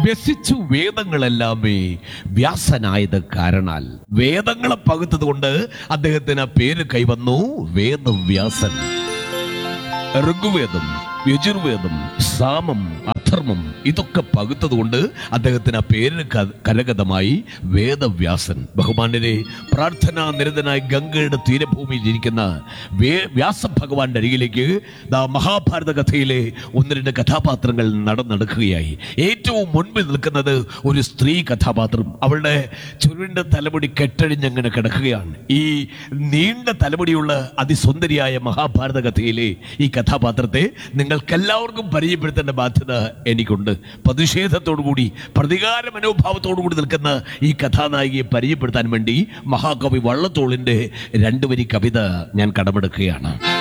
വ്യസിച്ചു വേദങ്ങളെല്ലാമേ വ്യാസനായത് കാരണാൽ വേദങ്ങളെ പകുത്തത് കൊണ്ട് അദ്ദേഹത്തിന് ആ പേര് കൈവന്നു വേദവ്യാസൻ ഋഗ്വേദം യജുർവേദം സാമം അധർമ്മം ഇതൊക്കെ പകുത്തതുകൊണ്ട് അദ്ദേഹത്തിന് ആ പേരിന് ക- കരഗതമായി വേദവ്യാസൻ ബഹുമാനരെ പ്രാർത്ഥനാ നിരതനായി ഗംഗയുടെ തീരഭൂമിയിൽ ഇരിക്കുന്ന വേ വ്യാസ ഭഗവാന്റെ അരികിലേക്ക് ദാ മഹാഭാരത കഥയിലെ ഒന്ന് രണ്ട് കഥാപാത്രങ്ങൾ നടന്നെടുക്കുകയായി ഏറ്റവും മുൻപിൽ നിൽക്കുന്നത് ഒരു സ്ത്രീ കഥാപാത്രം അവളുടെ ചുരുണ്ട തലമുടി കെട്ടഴിഞ്ഞങ്ങനെ കിടക്കുകയാണ് ഈ നീണ്ട തലമുടിയുള്ള അതിസുന്ദരിയായ മഹാഭാരത കഥയിലെ ഈ കഥാപാത്രത്തെ നിങ്ങൾക്കെല്ലാവർക്കും പരിചയപ്പെടുത്തേണ്ട ബാധ്യത എനിക്കുണ്ട് പ്രതിഷേധത്തോടുകൂടി പ്രതികാര മനോഭാവത്തോടുകൂടി നിൽക്കുന്ന ഈ കഥാനായികയെ പരിചയപ്പെടുത്താൻ വേണ്ടി മഹാകവി വള്ളത്തോളിന്റെ രണ്ടുവരി കവിത ഞാൻ കടമെടുക്കുകയാണ്